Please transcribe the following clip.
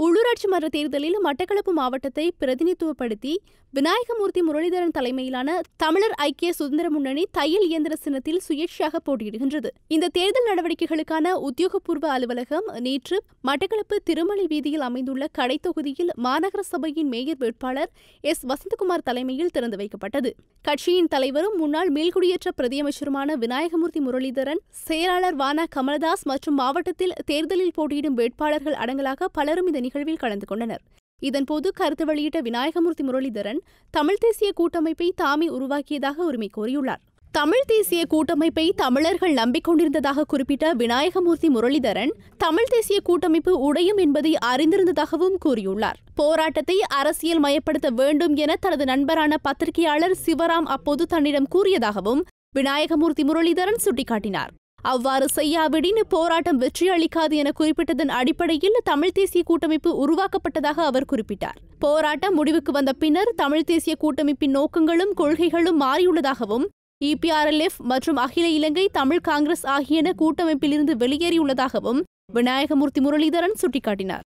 உள்ளூராட்சி மன்ற தேர்தலில் மட்டக்களப்பு மாவட்டத்தை பிரதிநிதித்துவப்படுத்தி விநாயகமூர்த்தி முரளிதரன் தலைமையிலான தமிழர் ஐக்கிய சுதந்திர முன்னணி தையல் இயந்திர சின்னத்தில் சுயேட்சையாக போட்டியிடுகின்றது இந்த தேர்தல் நடவடிக்கைகளுக்கான உத்தியோகபூர்வ அலுவலகம் நேற்று மட்டக்களப்பு திருமலை வீதியில் அமைந்துள்ள கடை தொகுதியில் மாநகர சபையின் மேயர் வேட்பாளர் எஸ் வசந்தகுமார் தலைமையில் திறந்து வைக்கப்பட்டது கட்சியின் தலைவரும் முன்னாள் மேல்குடியேற்ற பிரதியமைச்சருமான விநாயகமூர்த்தி முரளிதரன் செயலாளர் வானா கமலதாஸ் மற்றும் மாவட்டத்தில் தேர்தலில் போட்டியிடும் வேட்பாளர்கள் அடங்கலாக பலரும் இந்த நிகழ்வில் கலந்து கொண்டனர் இதன்போது கருத்து வெளியிட்ட விநாயகமூர்த்தி முரளிதரன் தமிழ் தேசிய கூட்டமைப்பை தாமே உருவாக்கியதாக உரிமை கோரியுள்ளார் தமிழ் தேசிய கூட்டமைப்பை தமிழர்கள் நம்பிக்கொண்டிருந்ததாக குறிப்பிட்ட விநாயகமூர்த்தி முரளிதரன் தமிழ் தேசிய கூட்டமைப்பு உடையும் என்பதை அறிந்திருந்ததாகவும் கூறியுள்ளார் போராட்டத்தை அரசியல் மயப்படுத்த வேண்டும் என தனது நண்பரான பத்திரிகையாளர் சிவராம் அப்போது தன்னிடம் கூறியதாகவும் விநாயகமூர்த்தி முரளிதரன் சுட்டிக்காட்டினார் அவ்வாறு செய்யாவிடின் போராட்டம் வெற்றியளிக்காது என குறிப்பிட்டதன் அடிப்படையில் தமிழ் தேசிய கூட்டமைப்பு உருவாக்கப்பட்டதாக அவர் குறிப்பிட்டார் போராட்டம் முடிவுக்கு வந்த பின்னர் தமிழ் தேசிய கூட்டமைப்பின் நோக்கங்களும் கொள்கைகளும் மாறியுள்ளதாகவும் இபிஆர்எல்எஃப் மற்றும் அகில இலங்கை தமிழ் காங்கிரஸ் ஆகியன கூட்டமைப்பிலிருந்து வெளியேறியுள்ளதாகவும் விநாயகமூர்த்தி முரளிதரன் சுட்டிக்காட்டினார்